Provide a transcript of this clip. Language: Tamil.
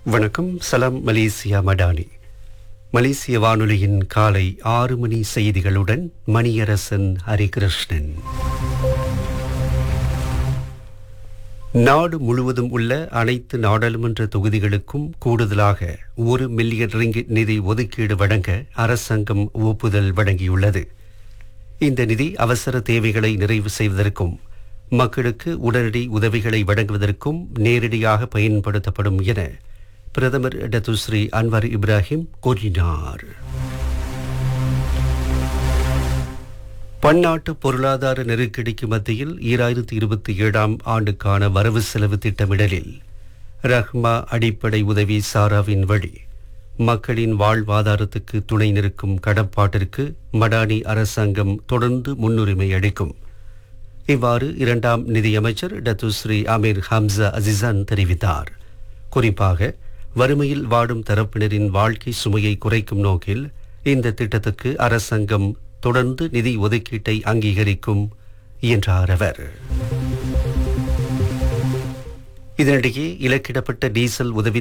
வணக்கம் சலாம் மலேசியா மடானி மலேசிய வானொலியின் காலை ஆறு மணி செய்திகளுடன் மணியரசன் ஹரிகிருஷ்ணன் நாடு முழுவதும் உள்ள அனைத்து நாடாளுமன்ற தொகுதிகளுக்கும் கூடுதலாக ஒரு மில்லியன் ரிங்கிட் நிதி ஒதுக்கீடு வழங்க அரசாங்கம் ஒப்புதல் வழங்கியுள்ளது இந்த நிதி அவசர தேவைகளை நிறைவு செய்வதற்கும் மக்களுக்கு உடனடி உதவிகளை வழங்குவதற்கும் நேரடியாக பயன்படுத்தப்படும் என பிரதமர் டத்துஸ்ரீ அன்வர் இப்ராஹிம் கூறினார் பன்னாட்டு பொருளாதார நெருக்கடிக்கு மத்தியில் ஈராயிரத்தி இருபத்தி ஏழாம் ஆண்டுக்கான வரவு செலவு திட்டமிடலில் ரஹ்மா அடிப்படை உதவி சாராவின் வழி மக்களின் வாழ்வாதாரத்துக்கு துணை நிற்கும் கடப்பாட்டிற்கு மடானி அரசாங்கம் தொடர்ந்து முன்னுரிமை அளிக்கும் இவ்வாறு இரண்டாம் நிதியமைச்சர் டத்துஸ்ரீ அமீர் ஹம்சா அசிசான் தெரிவித்தார் குறிப்பாக வறுமையில் வாடும் தரப்பினரின் வாழ்க்கை சுமையை குறைக்கும் நோக்கில் இந்த திட்டத்துக்கு அரசாங்கம் தொடர்ந்து நிதி ஒதுக்கீட்டை அங்கீகரிக்கும் என்றார் அவர் இதனிடையே இலக்கிடப்பட்ட டீசல் உதவி